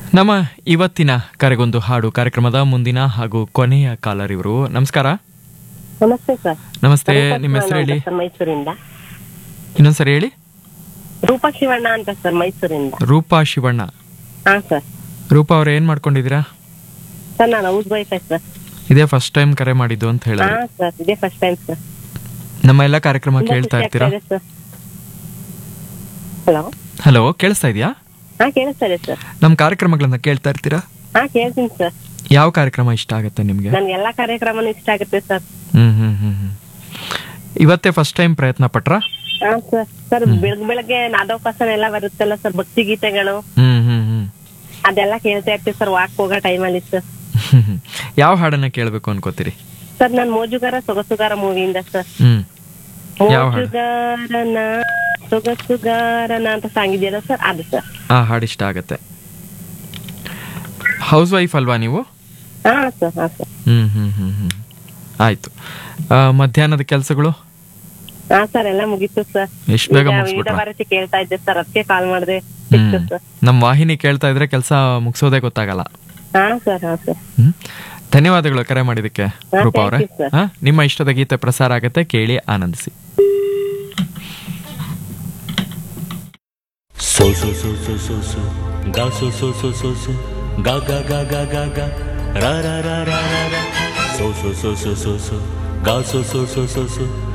ನಮ್ಮ ಇವತ್ತಿನ ಕರೆಗೊಂದು ಹಾಡು ಕಾರ್ಯಕ್ರಮದ ಮುಂದಿನ ಹಾಗೂ ಕೊನೆಯ ಕಾಲರ್ ಇವರು ನಮಸ್ಕಾರ ನಮಸ್ತೆ ಸರ್ ನಮಸ್ತೆ ನಿಮ್ಮ ಹೆಸರು ಹೇಳಿ ಸರ್ ಮೈಸೂರಿಂದ ಇನ್ನೊಂದ್ಸರಿ ಹೇಳಿ ರೂಪಾ ಶಿವಣ್ಣ ಅಂತ ಸರ್ ಮೈಸೂರಿಂದ ರೂಪಾ ಶಿವಣ್ಣ ಹಾ ಸರ್ ರೂಪಾ ಅವ್ರು ಏನ್ ಮಾಡ್ಕೊಂಡಿದ್ದೀರಾ ಸರ್ ನಾನು ಹೌಸ್ ವೈಫ್ ಸರ್ ಇದೇ ಫಸ್ಟ್ ಟೈಮ್ ಕರೆ ಮಾಡಿದ್ದು ಅಂತ ಹಾ ಹೇಳಿದ್ರು ಸರ್ ಇದೇ ಫಸ್ಟ್ ಟೈಮ್ ಸರ್ ನಮ್ಮ ಎಲ್ಲ ಕಾರ್ಯಕ್ರಮ ಕೇಳ್ತಾ ಇರ್ತೀರಾ ಸರ್ ಹಲೋ ಹಲೋ ಕೇಳಿಸ್ತಾ ಇದೆಯಾ ಹಾ ಕೇಳಿಸ್ತಾ ಇದೆ ಸರ್ ನಮ್ಮ ಕಾರ್ಯಕ್ರಮಗಳನ್ನ ಕೇಳ್ತಾ ಇರ್ತೀರಾ ಹಾ ಕೇಳ್ತೀನಿ ಸರ್ ಯಾವ ಕಾರ್ಯಕ್ರಮ ಇಷ್ಟ ಆಗುತ್ತೆ ನಿಮ್ಗೆ ನನ್ಗೆ ಎಲ್ಲಾ ಕಾರ್ಯಕ್ರಮನೂ ಇಷ್ಟ ಆಗುತ್ತೆ ಸರ್ ಹ್ಮ್ ಹ್ಮ್ ಹ್ಮ್ ಹ್ಮ್ ಇವತ್ತೇ ಫಸ್ಟ್ ಟೈಮ್ ಪ್ರಯತ್ನ ಪಟ್ರಾ ಹಾ ಸರ್ ಸರ್ ಬೆಳಗ್ಗೆ ಬೆಳಗ್ಗೆ ನಾದೋಪಾಸನ ಎಲ್ಲ ಬರುತ್ತಲ್ಲ ಸರ್ ಭಕ್ತಿ ಗೀತೆಗಳು ಹ್ಮ್ ಹ್ಮ್ ಹ್ಮ್ ಅದೆಲ್ಲ ಕೇಳ್ತಾ ಇರ್ತೀವಿ ಸರ್ ವಾಕ್ ಹೋಗೋ ಟೈಮಲ್ಲಿ ಸರ್ ಹ್ಮ್ ಹ್ಮ್. ಯಾವ ಹಾಡನ್ನ ಕೇಳ್ಬೇಕು ಅನ್ಕೋತೀರಿ ಸರ್ ನಾನು ಮೋಜುಗಾರ ಸೊಗಸುಗಾರ ಮೂವಿಯಿಂದ ಸರ್ ಹ್ಮ್ ಯಾವ ಹಾಡು? ಮೋಜುಗಾರನ ಸೊಗಸುಗಾರನ ಅಂತ ಸಾಂಗ್ ಇದೆಯಲ್ಲ ಸರ್ ಅದು ಸರ್ ಆ ಹಾಡು ಇಷ್ಟ ಆಗತ್ತೆ ಹೌಸ್ ವೈಫ್ ಅಲ್ವಾ ನೀವು ಹಾ ಸರ್ ಹಾ ಸರ್ ಹ್ಮ್ ಹ್ಮ್ ಹ್ಮ್ ಹ್ಮ್ ಆಯ್ತು ಆ, ಮಧ್ಯಾಹ್ನದ ಕೆಲಸಗಳು ಹಾ ಸರ್ ಎಲ್ಲ ಮುಗೀತು ಸರ್ ಎಷ್ಟ್ ಬೇಗ ಈಗ ಮುಗಿಸ್ಬಿಟ್ರಾ? ವಿವಿಧ ಭಾರತಿ ಕೇಳ್ತಾ ಇದ್ದೆ ಸರ್ ಅದಕ್ಕೆ ಕಾಲ್ ಮಾಡಿದೆ ಹ್ಮ್ ಸಿಕ್ತು ಸರ್ ನಮ್ಮ ವಾಹಿನಿ ಕೇಳ್ತಾ ಇದ್ರೆ ಕೆಲಸ ಮುಗಿಸೋದೇ ಗೊತ್ತಾಗಲ್ಲ ಹಾ ಸರ್ ಹಾ ಸರ್ ಹ್ಮ್ ಧನ್ಯವಾದಗಳು ಕರೆ ಮಾಡಿದಕ್ಕೆ ಹಾ, ರೂಪಾ thank ಅವರೇ you, sir. ಹಾ ನಿಮ್ಮ ಇಷ್ಟದ ಗೀತೆ ಪ್ರಸಾರ ಆಗತ್ತೆ ಕೇಳಿ ಆನಂದಿಸಿ So so so so so so ga so so so so so ga ga ga ga ga ga ra ra ra ra ra ra so so so so so so ga so so so so so